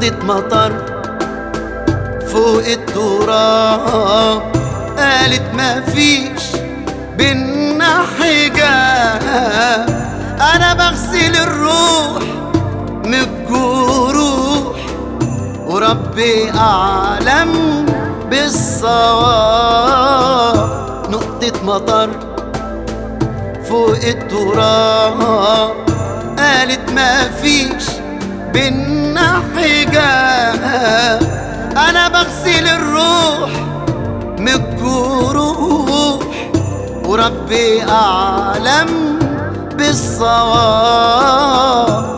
نقطة مطر فوق التراب قالت ما فيش بينا حجاب انا بغسل الروح من الجروح وربي اعلم بالصواب نقطة مطر فوق التراب قالت ما فيش بينا حجاب انا بغسل الروح من الجروح وربي اعلم بالصواب